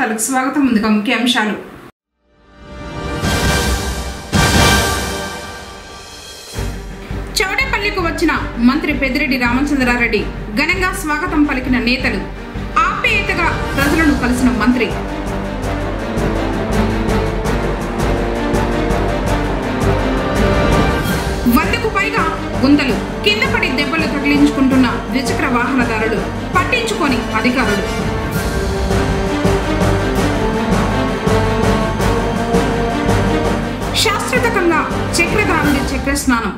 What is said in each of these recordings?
వార్తలకు స్వాగతం ముందుగా ముఖ్యాంశాలు చౌడేపల్లికి వచ్చిన మంత్రి పెద్దిరెడ్డి రామచంద్రారెడ్డి ఘనంగా స్వాగతం పలికిన నేతలు ఆప్యాయతగా ప్రజలను కలిసిన మంత్రి వందకు పైగా గుంతలు కింద పడి దెబ్బలు తగిలించుకుంటున్న ద్విచక్ర వాహనదారులు పట్టించుకొని అధికారులు శాస్త్రతకంగా చక్రధారుడి చక్ర స్నానం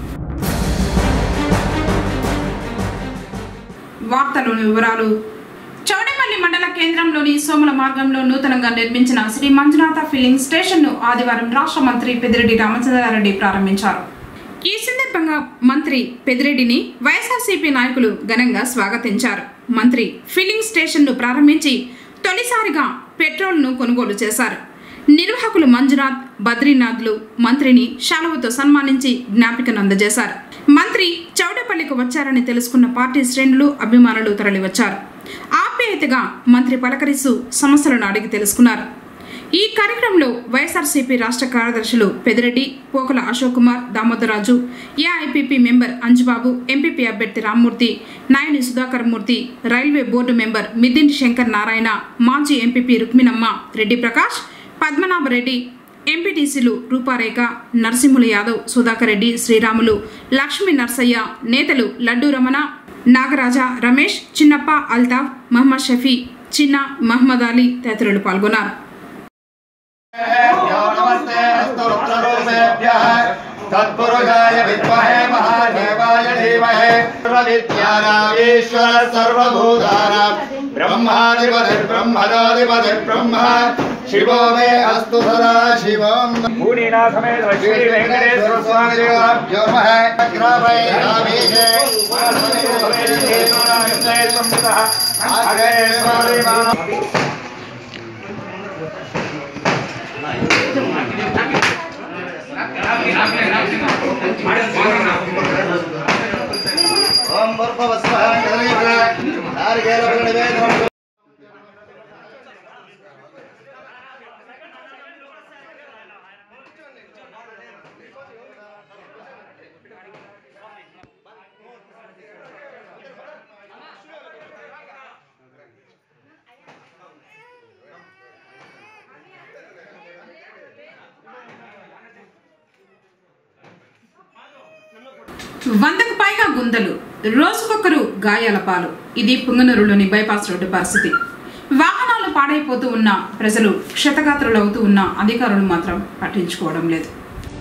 వార్తలోని వివరాలు చౌడేపల్లి మండల కేంద్రంలోని సోముల మార్గంలో నూతనంగా నిర్మించిన శ్రీ మంజునాథ ఫిల్లింగ్ స్టేషన్ ను ఆదివారం రాష్ట్ర మంత్రి పెద్దిరెడ్డి రామచంద్రారెడ్డి ప్రారంభించారు ఈ సందర్భంగా మంత్రి పెద్దిరెడ్డిని వైఎస్ఆర్సీపీ నాయకులు ఘనంగా స్వాగతించారు మంత్రి ఫిల్లింగ్ స్టేషన్ ను ప్రారంభించి తొలిసారిగా పెట్రోల్ ను కొనుగోలు చేశారు నిర్వాహకులు మంజునాథ్ బద్రీనాథ్లు మంత్రిని శాలువతో సన్మానించి జ్ఞాపికను అందజేశారు మంత్రి చౌడపల్లికి వచ్చారని తెలుసుకున్న పార్టీ శ్రేణులు అభిమానులు తరలివచ్చారు ఆప్యాయతగా మంత్రి పలకరిస్తూ సమస్యలను అడిగి తెలుసుకున్నారు ఈ కార్యక్రమంలో వైఎస్ఆర్సీపీ రాష్ట్ర కార్యదర్శులు Pedireddy Pokala Ashok Kumar Damodaraju AIPP member Anjubabu MPP అభ్యర్థి Rammurthy Nayani Sudhakar Murthy railway board member Middinti Shankar Narayana మాజీ ఎంపీపీ రుక్మిణమ్మ రెడ్డి ప్రకాష్ పద్మనాభరెడ్డి ఎంపీటీసీలు రూపారేఖ నరసింహులు యాదవ్ సుధాకర్ రెడ్డి శ్రీరాములు లక్ష్మీ నర్సయ్య నేతలు లడ్డూ రమణ నాగరాజ రమేష్ చిన్నప్ప అల్తాఫ్ మహమ్మద్ షఫీ చిన్న మహమ్మద్ అలీ తదితరులు పాల్గొన్నారు नमस्ते अस्तु रुद्ररूपेभ्यः तत्पुरुषाय विद्महे महादेवाय धीमहि सर्वविद्यानामीश्वर सर्वभूतानां ब्रह्माधिपतिर्ब्रह्मणोऽधिपतिर्ब्रह्म शिवो मे अस्तु सदा शिवम् भूनीना समेत श्री वेंकटेश्वर स्वामी देवाभ्यो नमः अग्रवैरामीशे ఓం భూర్భువస్వః కదలీఫల నారికేళఫల నివేదనం వందకు పైగా గుంతలు రోజుకొకరు గాయాల పాలు ఇది పుంగనూరులోని బైపాస్ రోడ్డు పరిస్థితి వాహనాలు పాడైపోతూ ఉన్న ప్రజలు క్షతగాత్రులవుతూ ఉన్న అధికారులు మాత్రం పట్టించుకోవడం లేదు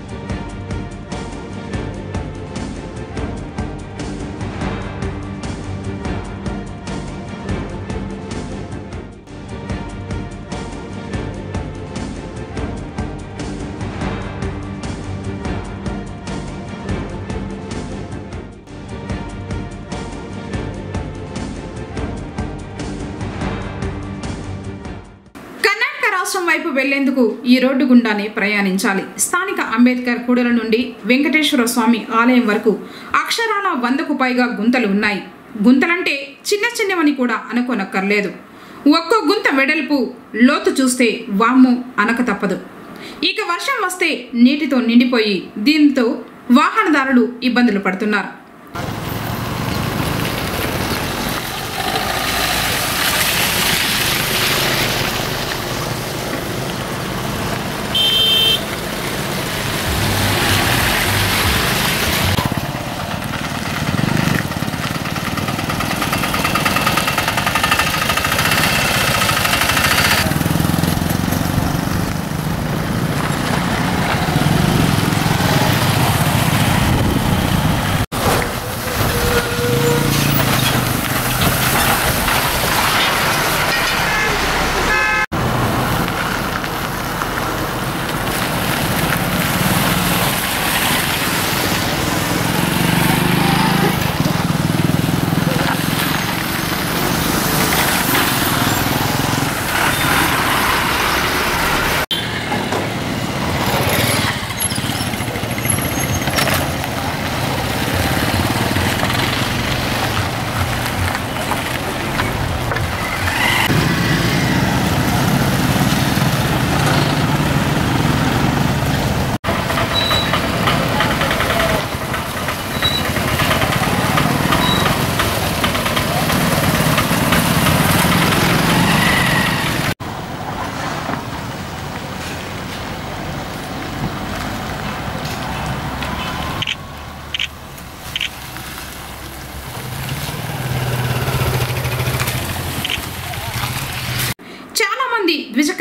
కర్ణాటక రాష్ట్రం వైపు వెళ్లేందుకు ఈ రోడ్డు గుండానే ప్రయాణించాలి స్థానిక అంబేద్కర్ కూడల నుండి వెంకటేశ్వర స్వామి ఆలయం వరకు అక్షరాల వందకు పైగా గుంతలు ఉన్నాయి గుంతలంటే చిన్న చిన్నవని కూడా అనుకోనక్కర్లేదు ఒక్కో గుంత వెడల్పు లోతు చూస్తే వామ్ము అనక తప్పదు ఇక వర్షం వస్తే నీటితో నిండిపోయి దీంతో వాహనదారులు ఇబ్బందులు పడుతున్నారు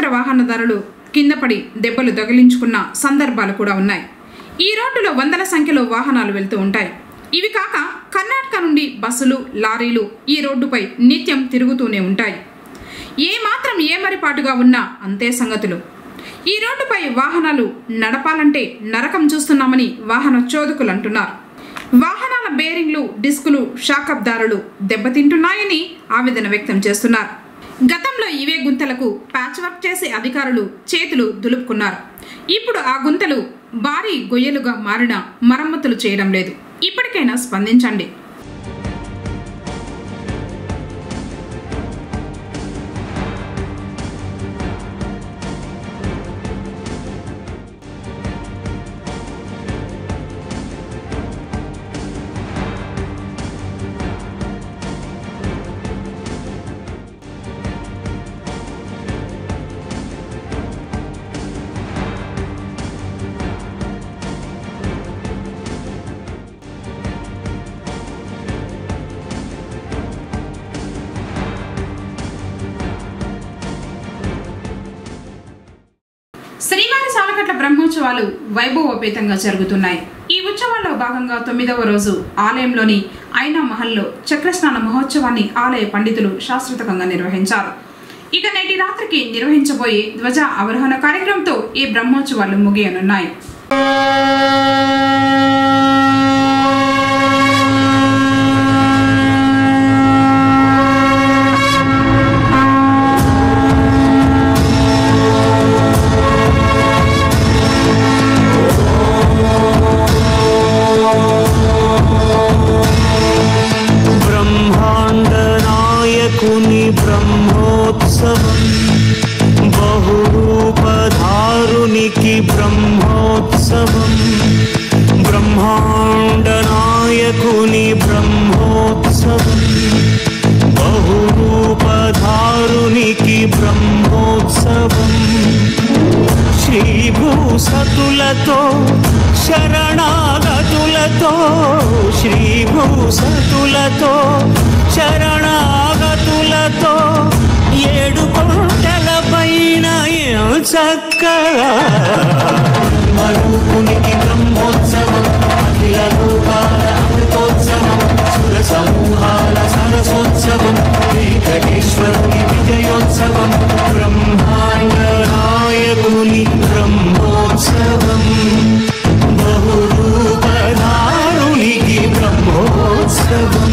వాహనదారులు కింద పడి దెబ్బలు తగిలించుకున్న సందర్భాలు కూడా ఉన్నాయి ఈ రోడ్డులో వందల సంఖ్యలో వాహనాలు వెళ్తూ ఉంటాయి ఇవి కాక కర్ణాటక నుండి బస్సులు లారీలు ఈ రోడ్డుపై నిత్యం తిరుగుతూనే ఉంటాయి ఏ మాత్రం ఏమరిపాటుగా ఉన్నా అంతే సంగతులు ఈ రోడ్డుపై వాహనాలు నడపాలంటే నరకం చూస్తున్నామని వాహన చోదకులు అంటున్నారు వాహనాల బేరింగ్లు డిస్కులు షాకబ్దారులు దెబ్బతింటున్నాయని ఆవేదన వ్యక్తం చేస్తున్నారు గతంలో ఇవే గుంతలకు ప్యాచ్ వర్క్ చేసే అధికారులు చేతులు దులుపుకున్నారు ఇప్పుడు ఆ గుంతలు భారీ గొయ్యలుగా మారిన మరమ్మతులు చేయడం లేదు ఇప్పటికైనా స్పందించండి శ్రీవారి సాలకట్ల బ్రహ్మోత్సవాలు వైభవోపేతంగా జరుగుతున్నాయి ఈ ఉత్సవాల్లో భాగంగా తొమ్మిదవ రోజు ఆలయంలోని ఐనా మహల్లో చక్రస్నాన మహోత్సవాన్ని ఆలయ పండితులు శాస్త్రతకంగా నిర్వహించారు ఇక నేటి రాత్రికి నిర్వహించబోయే ధ్వజ అవరోహణ కార్యక్రమంతో ఈ బ్రహ్మోత్సవాలు ముగియనున్నాయి బ్రహ్మాండనాయకుని బ్రహ్మోత్సవం బహురూపధారునికి బ్రహ్మోత్సవం బ్రహ్మాండనాయకుని బ్రహ్మోత్సవం బహురూపధారునికి బ్రహ్మోత్సవం శ్రీభూసతులతో శరణాగతులతో శ్రీభూసతులతో శరణాగతులతో ఏడు కొండల పైన చక్కగా మరుపునికి బ్రహ్మోత్సవం అఖిల లోకాల అమృతోత్సవం సుర సమూహాల సరసోత్సవం వెంకటేశ్వరుని విజయోత్సవం బ్రహ్మాండ నాయకుని బ్రహ్మోత్సవం బహురూపధారునికి బ్రహ్మోత్సవం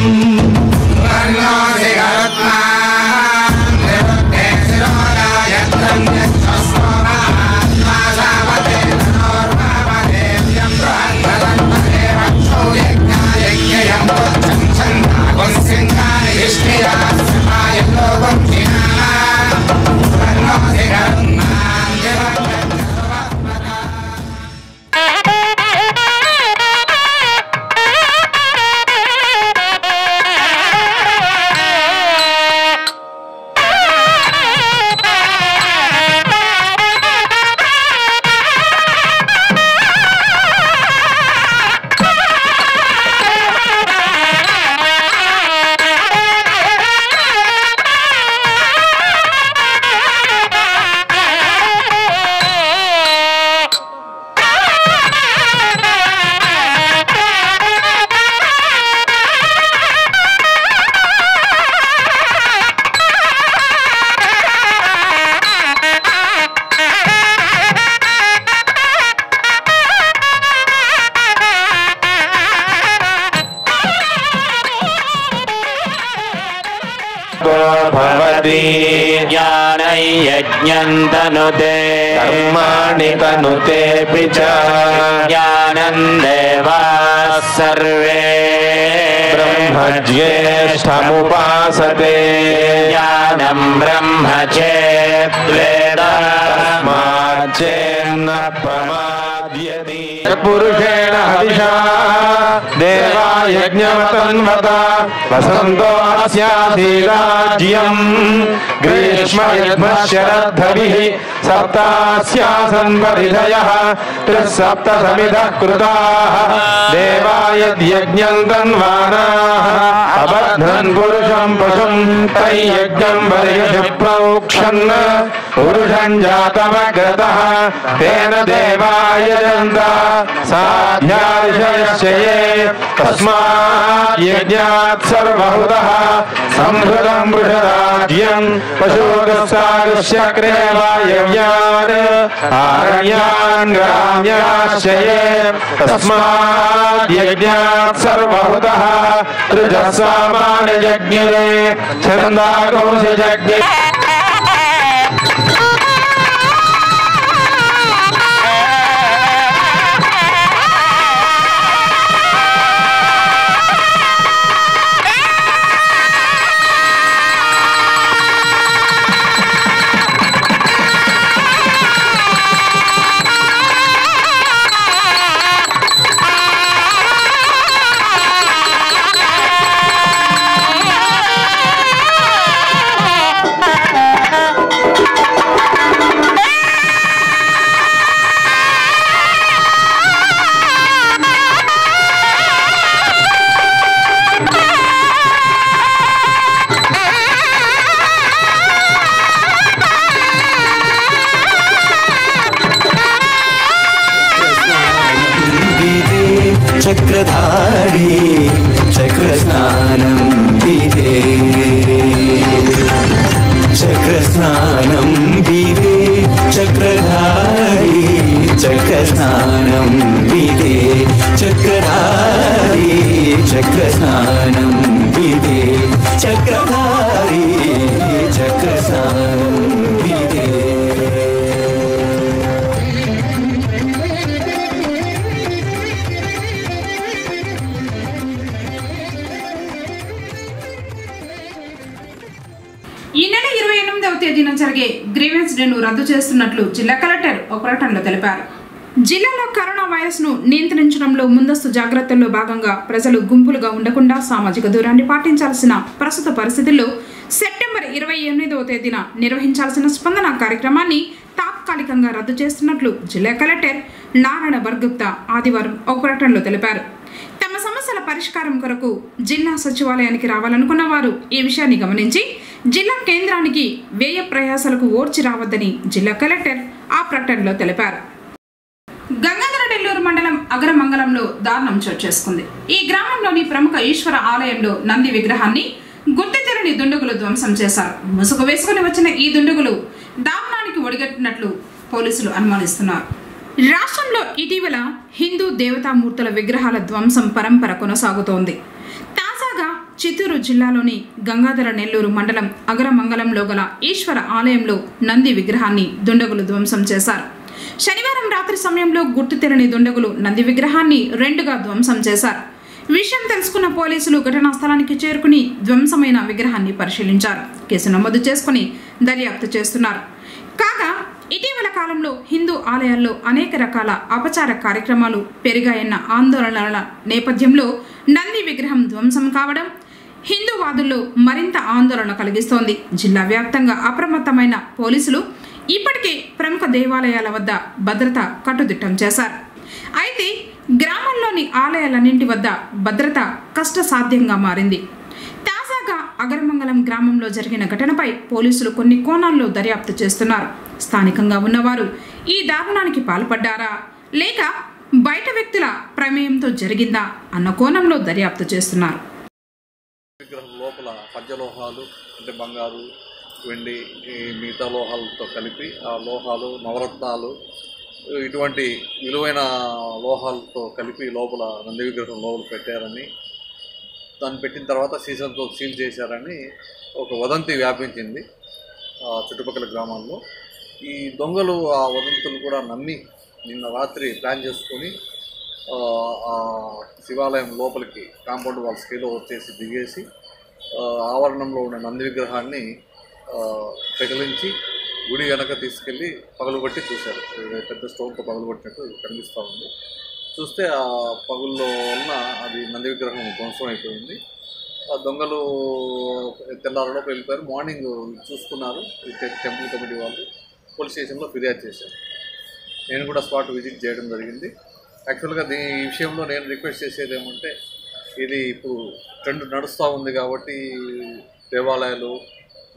भवति ज्ञानयज्ञम् तनुते कर्माणि तनुतेऽपि च ज्ञानम् देवाः सर्वे ब्रह्मज्येष्ठमुपासते ज्ञानम् ब्रह्म चेद्वेद चेन्न प्रमाद्यति पुरुषेण हविषा देवा यज्ञमतन्वत वसन्तो अस्यासीराज्यम् ग्रीष्म शरद्धभिः सप्तास्यासन् परिधयः त्रिसप्त समिधः कृताः देवा यद्यज्ञम् तन्वानाः अबध्नन् पुरुषम् पशुम् तैयज्ञम् वर्यशि प्रोक्षन् పురుషం జాతమగ్రతః తేన దేవాయ జంత సాధ్యాదిశయశ్చయే తస్మాత్ యజ్ఞాత్ సర్వహుతః సంహృతం వృషరాజ్యం పశోగస్సాగస్య వాయవ్యాన్ ఆరణ్యాన్ గ్రామ్యాశ్చయే తస్మాత్ యజ్ఞాత్ సర్వహుతః త్రిజస్సామాన యజ్ఞే ఛందాకోశ యజ్ఞే विदे चक्रधारी चक्रस्नानं विदे चक्रस्नानं विदे चक्रधारी चक्रस्नानं विदे चक्रधारी चक्रस्नानं विदे चक्रधारी चक्रस्नानं विदे ఈ నెల ఇరవై ఎనిమిదవ తేదీన జరిగే గ్రీవెన్స్ డేను రద్దు చేస్తున్నట్లు జిల్లా కలెక్టర్ ఒక ప్రకటనలో తెలిపారు జిల్లాలో కరోనా వైరస్ ను నియంత్రించడంలో ముందస్తు జాగ్రత్తల్లో భాగంగా ప్రజలు గుంపులుగా ఉండకుండా సామాజిక దూరాన్ని పాటించాల్సిన ప్రస్తుత పరిస్థితుల్లో సెప్టెంబర్ ఇరవై ఎనిమిదవ తేదీన నిర్వహించాల్సిన స్పందన కార్యక్రమాన్ని తాత్కాలికంగా రద్దు చేస్తున్నట్లు జిల్లా కలెక్టర్ నారాయణ బర్గుప్తా ఆదివారం ఒక ప్రకటనలో తెలిపారు తమ సమస్యల పరిష్కారం కొరకు జిల్లా సచివాలయానికి రావాలనుకున్న వారు ఈ విషయాన్ని గమనించి జిల్లా కేంద్రానికి వ్యయ ప్రయాసాలకు ఓర్చి రావద్దని జిల్లా కలెక్టర్ ఆ ప్రకటనలో తెలిపారు గంగాధర నెల్లూరు మండలం అగరమంగళంలో దారుణం చోటు చేసుకుంది ఈ గ్రామంలోని ప్రముఖ ఈశ్వర ఆలయంలో నంది విగ్రహాన్ని గుర్తితెరని దుండగులు ధ్వంసం చేశారు ముసుగు వేసుకుని వచ్చిన ఈ దుండగులు దారుణానికి ఒడిగట్టినట్లు పోలీసులు అనుమానిస్తున్నారు రాష్ట్రంలో ఇటీవల హిందూ దేవతామూర్తుల విగ్రహాల ధ్వంసం పరంపర కొనసాగుతోంది తాజాగా చిత్తూరు జిల్లాలోని గంగాధర నెల్లూరు మండలం అగరమంగళంలో గల ఈశ్వర ఆలయంలో నంది విగ్రహాన్ని దుండగులు ధ్వంసం చేశారు శనివారం రాత్రి సమయంలో గుర్తు తెరని దుండగులు నంది విగ్రహాన్ని రెండుగా ధ్వంసం చేశారు విషయం తెలుసుకున్న పోలీసులు ఘటనా స్థలానికి చేరుకుని ధ్వంసమైన విగ్రహాన్ని పరిశీలించారు కేసు నమోదు చేసుకుని దర్యాప్తు చేస్తున్నారు కాగా ఇటీవల కాలంలో హిందూ ఆలయాల్లో అనేక రకాల అపచార కార్యక్రమాలు పెరిగాయన్న ఆందోళనల నేపథ్యంలో నంది విగ్రహం ధ్వంసం కావడం హిందూవాదుల్లో మరింత ఆందోళన కలిగిస్తోంది జిల్లా వ్యాప్తంగా అప్రమత్తమైన పోలీసులు ఇప్పటికే ప్రముఖ దేవాలయాల వద్ద భద్రత కట్టుదిట్టం చేశారు అయితే గ్రామంలోని ఆలయాలన్నింటి వద్ద భద్రత కష్టసాధ్యంగా మారింది తాజాగా అగరమంగళం గ్రామంలో జరిగిన ఘటనపై పోలీసులు కొన్ని కోణాల్లో దర్యాప్తు చేస్తున్నారు స్థానికంగా ఉన్నవారు ఈ దారుణానికి పాల్పడ్డారా లేక బయట వ్యక్తుల ప్రమేయంతో జరిగిందా అన్న కోణంలో దర్యాప్తు చేస్తున్నారు విగ్రహం లోపల పంచలోహాలు అంటే బంగారు వెండి ఈ మిగతా లోహాలతో కలిపి ఆ లోహాలు నవరత్నాలు ఇటువంటి విలువైన లోహాలతో కలిపి లోపల నంది విగ్రహం లోపల పెట్టారని దాన్ని పెట్టిన తర్వాత సీజన్తో సీల్ చేశారని ఒక వదంతి వ్యాపించింది ఆ చుట్టుపక్కల గ్రామాల్లో ఈ దొంగలు ఆ వదంతులు కూడా నమ్మి నిన్న రాత్రి ప్లాన్ చేసుకొని ఆ, ఆ శివాలయం లోపలికి కాంపౌండ్ వాళ్ళ స్కేలో వచ్చేసి దిగేసి ఆ, ఆవరణంలో ఉన్న నంది విగ్రహాన్ని ఆ, పెకిలించి గుడి వెనక తీసుకెళ్ళి పగలుబట్టి చూశారు ఇది పెద్ద స్టోన్తో పగలుబట్టినట్టు కనిపిస్తూ ఉంది చూస్తే ఆ పగుల్లో వలన అది నంది విగ్రహం ధ్వంసం అయిపోయింది ఆ దొంగలు తెల్లారలోపు వెళ్ళిపోయారు మార్నింగ్ చూసుకున్నారు ఈ టె- టెంపుల్ కమిటీ వాళ్ళు పోలీస్ స్టేషన్లో ఫిర్యాదు చేశారు నేను కూడా స్పాట్ విజిట్ చేయడం జరిగింది యాక్చువల్గా దీ ఈ విషయంలో నేను రిక్వెస్ట్ చేసేది ఏమంటే ఇది ఇప్పుడు ట్రెండ్ నడుస్తూ ఉంది కాబట్టి దేవాలయాలు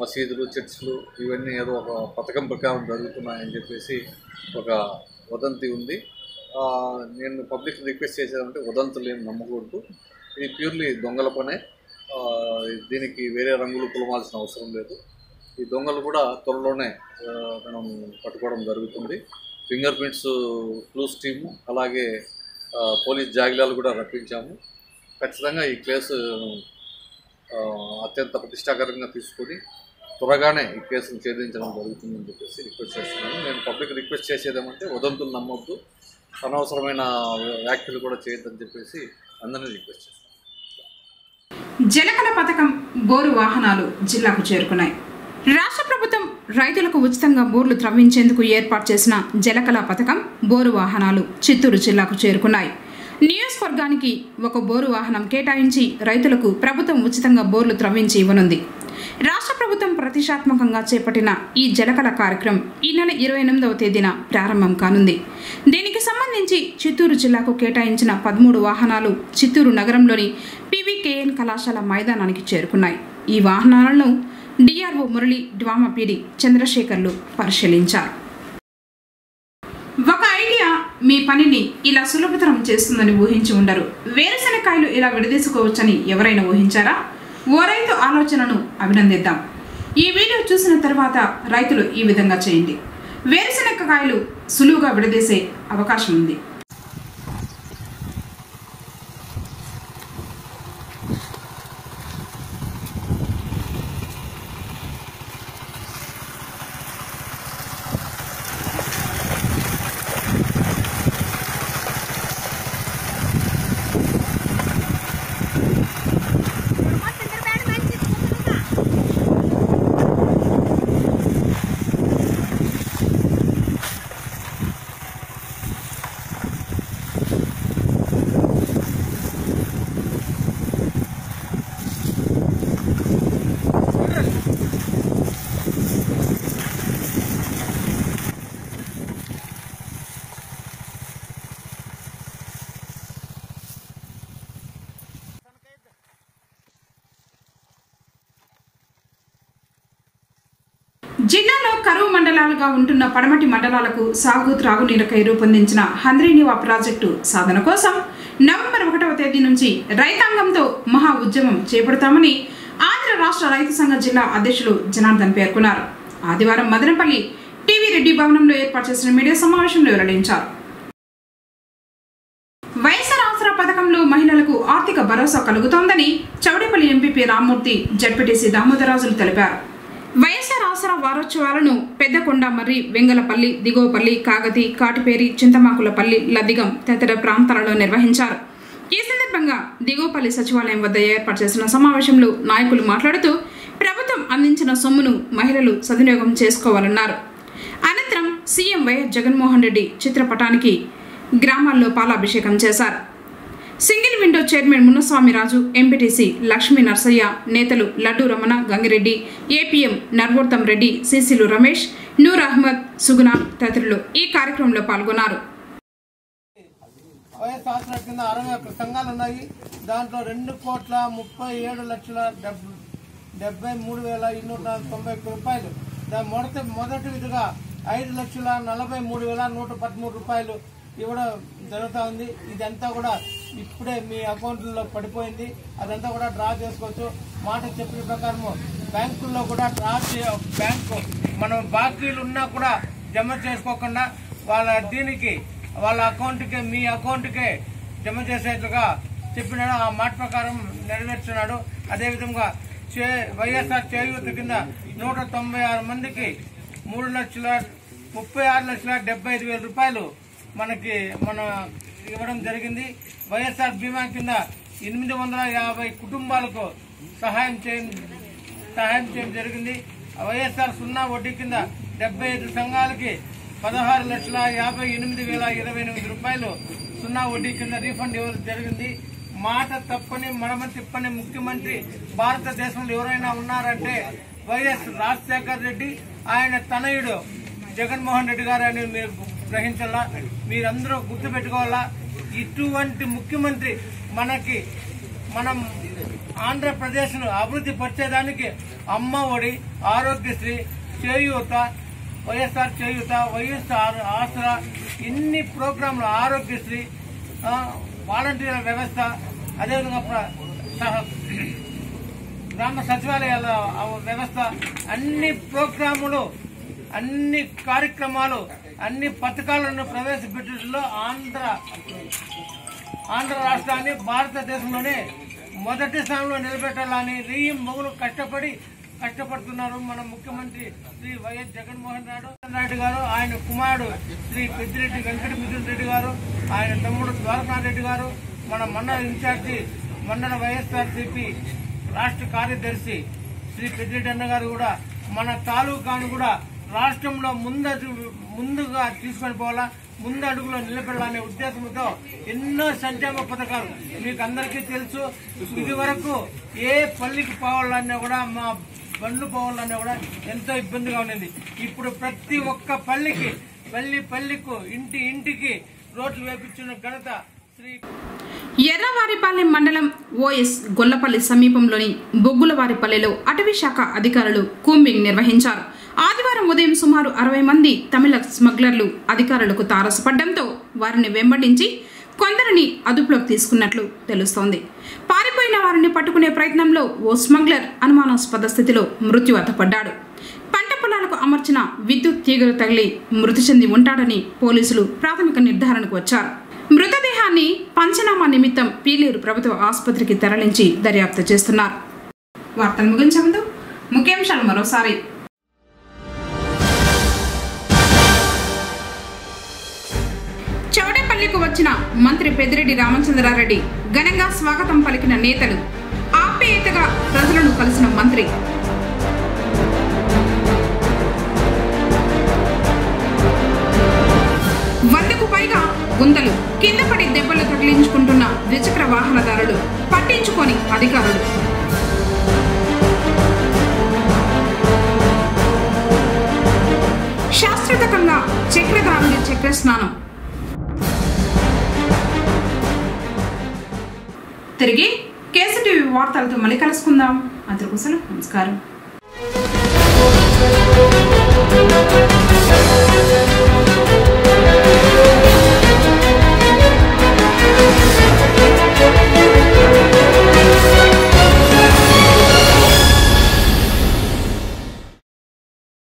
మసీదులు చర్చిలు ఇవన్నీ ఏదో ఒక పథకం ప్రకారం జరుగుతున్నాయని చెప్పేసి ఒక వదంతి ఉంది ఆ, నేను పబ్లిక్ రిక్వెస్ట్ చేసేదంటే వదంతులు ఏం నమ్మకూడదు ఇది ప్యూర్లీ దొంగల పనే ఆ, దీనికి వేరే రంగులు పులమాల్సిన అవసరం లేదు ఈ దొంగలు కూడా త్వరలోనే ఆ, మనం పట్టుకోవడం జరుగుతుంది ఫింగర్ ప్రింట్స్ క్లూస్ టీము అలాగే ఆ, పోలీస్ జాగిలాలు కూడా రప్పించాము ఖచ్చితంగా ఈ కేసు ఆ, అత్యంత ప్రతిష్టాకరంగా తీసుకొని త్వరగానే ఈ కేసును ఛేదించడం జరుగుతుందని చెప్పేసి రిక్వెస్ట్ చేస్తున్నాను నేను పబ్లిక్ రిక్వెస్ట్ చేసేది ఏమంటే వదంతులు నమ్మొద్దు అనవసరమైన వ్యాఖ్యలు కూడా చేయొద్దని చెప్పేసి అందరినీ రిక్వెస్ట్ చేస్తాను జలకల పథకం బోరు వాహనాలు జిల్లాకు చేరుకున్నాయి రాష్ట్ర ప్రభుత్వం రైతులకు ఉచితంగా బోర్లు త్రవ్వించేందుకు ఏర్పాటు చేసిన జలకళ పథకం బోరు వాహనాలు చిత్తూరు జిల్లాకు చేరుకున్నాయి నియోజకవర్గానికి ఒక బోరు వాహనం కేటాయించి రైతులకు ప్రభుత్వం ఉచితంగా బోర్లు త్రవ్వించి ఇవ్వనుంది రాష్ట్ర ప్రభుత్వం ప్రతిష్టాత్మకంగా చేపట్టిన ఈ జలకళ కార్యక్రమం ఈ నెల ఇరవై ఎనిమిదవ తేదీన ప్రారంభం కానుంది దీనికి సంబంధించి చిత్తూరు జిల్లాకు కేటాయించిన పదమూడు వాహనాలు చిత్తూరు నగరంలోని పీవీకేఎన్ కళాశాల మైదానానికి చేరుకున్నాయి ఈ వాహనాలను డిఆర్ఓ మురళి డ్వామపీడి చంద్రశేఖర్లు పరిశీలించారు ఒక ఐడియా మీ పనిని ఇలా సులభతరం చేస్తుందని ఊహించి ఉండరు వేరుశనకాయలు ఇలా విడదీసుకోవచ్చని ఎవరైనా ఊహించారా ఓ రైతు ఆలోచనను అభినందిద్దాం ఈ వీడియో చూసిన తర్వాత రైతులు ఈ విధంగా చేయండి వేరుశనగకాయలు సులువుగా విడదీసే అవకాశం ఉంది జిల్లాలో కరువు మండలాలుగా ఉంటున్న పడమటి మండలాలకు సాగు త్రాగునీరుకై రూపొందించిన హంద్రీనివా ప్రాజెక్టు సాధన కోసం నవంబర్ ఒకటవ తేదీ నుంచి రైతాంగంతో మహా ఉద్యమం చేపడతామని ఆంధ్ర రాష్ట్ర రైతు సంఘ జిల్లా అధ్యక్షులు జనార్దన్ పేర్కొన్నారు ఆదివారం మదనపల్లి టీవీ రెడ్డి భవనంలో ఏర్పాటు చేసిన మీడియా సమావేశంలో వెల్లడించారు వైఎస్ఆర్ ఆసరా పథకంలో మహిళలకు ఆర్థిక భరోసా కలుగుతోందని చౌడేపల్లి ఎంపీపీ రామ్మూర్తి జడ్పీటీసీ దామోదరాజులు తెలిపారు వైఎస్ఆర్ ఆసరా వారోత్సవాలను పెద్దకొండ మర్రి వెంగలపల్లి దిగువపల్లి కాగతి కాటిపేరి చింతమాకులపల్లి లదిగం తదితర ప్రాంతాలలో నిర్వహించారు ఈ సందర్భంగా దిగువపల్లి సచివాలయం వద్ద ఏర్పాటు చేసిన సమావేశంలో నాయకులు మాట్లాడుతూ ప్రభుత్వం అందించిన సొమ్మును మహిళలు సద్వినియోగం చేసుకోవాలన్నారు అనంతరం సీఎం వైఎస్ జగన్మోహన్ రెడ్డి చిత్రపటానికి గ్రామాల్లో పాలాభిషేకం చేశారు single window chairman Munnaswamiraju MPTC Lakshmi Narsaiah నేతలు లడ్డు రమణ గంగిరెడ్డి ఏపీఎం నర్వోత్తం రెడ్డి సిసిలు రమేష్ నూర్ అహ్మద్ సుగుణ తదితరులు ఈ కార్యక్రమంలో పాల్గొన్నారు వైఎస్ ఆసరా కింద అరవై ఒక్క సంఘాలు ఉన్నాయి దాంట్లో రెండు కోట్ల ముప్పై ఏడు లక్షల డెబ్ డెబ్బై మూడు వేల ఇన్నూట తొంభై ఒక్క రూపాయలు దాని మొదటి మొదటి విధిగా ఐదు లక్షల నలభై మూడు వేల నూట పదమూడు రూపాయలు ఇవ్వడం జరుగుతూ ఉంది ఇదంతా కూడా ఇప్పుడే మీ అకౌంట్లో పడిపోయింది అదంతా కూడా డ్రా చేసుకోవచ్చు మాట చెప్పిన ప్రకారము బ్యాంకుల్లో కూడా డ్రా చే బ్యాంకు మనం బాకీలు ఉన్నా కూడా జమ చేసుకోకుండా వాళ్ళ దీనికి వాళ్ళ అకౌంట్కే మీ అకౌంట్కే జమ చేసేట్లుగా చెప్పినాడు ఆ మాట ప్రకారం నెరవేర్చున్నాడు అదేవిధంగా చే వైఎస్ఆర్ చేయూత కింద నూట తొంభై ఆరు మందికి మూడు లక్షల ముప్పై ఆరు లక్షల డెబ్బై ఐదు వేల రూపాయలు మనకి మన ఇవ్వడం జరిగింది వైఎస్ఆర్ బీమా కింద ఎనిమిది వందల యాభై కుటుంబాలకు సహాయం చేయడం సహాయం చేయడం జరిగింది వైఎస్ఆర్ సున్నా వడ్డీ కింద డెబ్బై ఐదు సంఘాలకి పదహారు లక్షల యాభై ఎనిమిది వేల ఇరవై ఎనిమిది రూపాయలు సున్నా వడ్డీ కింద రీఫండ్ ఇవ్వడం జరిగింది మాట తప్పని మడమ తిప్పని ముఖ్యమంత్రి భారతదేశంలో ఎవరైనా ఉన్నారంటే వైఎస్ రాజశేఖర్ రెడ్డి ఆయన తనయుడు జగన్మోహన్ రెడ్డి గారు అని మీరు గ్రహించాలా మీరందరూ గుర్తుపెట్టుకోవాలా ఇటువంటి ముఖ్యమంత్రి మనకి మనం ఆంధ్రప్రదేశ్ను అభివృద్ధి పరిచేదానికి అమ్మ ఒడి ఆరోగ్యశ్రీ చేయూత వైఎస్ఆర్ చేయూత వైఎస్ఆర్ ఆసరా ఇన్ని ప్రోగ్రాంలు ఆరోగ్యశ్రీ ఆ, వాలంటీర్ల వ్యవస్థ అదేవిధంగా ప్ర- సహ- గ్రామ సచివాలయాల ఆ వ్యవస్థ అన్ని ప్రోగ్రాములు అన్ని కార్యక్రమాలు అన్ని పథకాలను ప్రవేశపెట్టడంలో ఆంధ్ర ఆంధ్ర రాష్ట్రాన్ని భారతదేశంలోనే మొదటి స్థానంలో నిలబెట్టాలని వెయ్యి మొగులు కష్టపడి కష్టపడుతున్నారు మన ముఖ్యమంత్రి శ్రీ వైఎస్ జగన్మోహన్ రెడ్డి రెడ్డి గారు ఆయన కుమారుడు శ్రీ పెద్దిరెడ్డి వెంకట మిథున్ రెడ్డి గారు ఆయన తమ్ముడు ద్వారకానాథ్ రెడ్డి గారు మన మండల ఇన్ఛార్జి మండల వైఎస్ఆర్సీపీ రాష్ట్ర కార్యదర్శి శ్రీ పెద్దిరెడ్డి అన్న గారు కూడా మన తాలూకాను కూడా రాష్ట్రంలో ముందడు ముందుగా తీసుకొని పోవాలా ముందు అడుగులో నిలబెట్టాలనే ఉద్దేశంతో ఎన్నో సంక్షేమ పథకాలు మీకు అందరికీ తెలుసు ఇది వరకు ఏ పల్లికి పోవాలన్నా కూడా మా బండ్లు పోవాలన్నా కూడా ఎంతో ఇబ్బందిగా ఉండేది ఇప్పుడు ప్రతి ఒక్క పల్లికి పల్లి పల్లికు ఇంటి ఇంటికి రోడ్లు వేపించిన ఘనత శ్రీ ఎర్రవారిపాలెం మండలం ఓఎస్ గొల్లపల్లి సమీపంలోని బొగ్గులవారిపల్లెలో అటవీ శాఖ అధికారులు కూంబింగ్ నిర్వహించారు ఆదివారం ఉదయం సుమారు అరవై మంది తమిళ స్మగ్లర్లు అధికారులకు తారసపడడంతో వారిని వెంబడించి కొందరిని అదుపులోకి తీసుకున్నట్లు తెలుస్తోంది పారిపోయిన వారిని పట్టుకునే ప్రయత్నంలో ఓ స్మగ్లర్ అనుమానాస్పద స్థితిలో మృత్యువాత పడ్డాడు పంట పొలాలకు అమర్చిన విద్యుత్ తీగలు తగిలి మృతి చెంది ఉంటాడని పోలీసులు ప్రాథమిక నిర్ధారణకు వచ్చారు మృతదేహాన్ని పంచనామా నిమిత్తం పీలేరు ప్రభుత్వ ఆసుపత్రికి తరలించి దర్యాప్తు చేస్తున్నారు వార్తలు ముగించే ముందు ముఖ్యాంశాలు మరోసారి చౌడేపల్లికి వచ్చిన మంత్రి పెద్దిరెడ్డి రామచంద్రారెడ్డి ఘనంగా స్వాగతం పలికిన నేతలు ఆప్యాయతగా ప్రజలను కలిసిన మంత్రి వందకు పైగా గుంతలు కింద పడి దెబ్బలు తగిలించుకుంటున్న ద్విచక్ర వాహనదారులు పట్టించుకొని అధికారులు శాస్త్రతకంగా చక్రధారుడి చక్ర స్నానం తిరిగి కేసీటీవీ వార్తలతో మళ్ళీ కలుసుకుందాం అందరికోసం నమస్కారం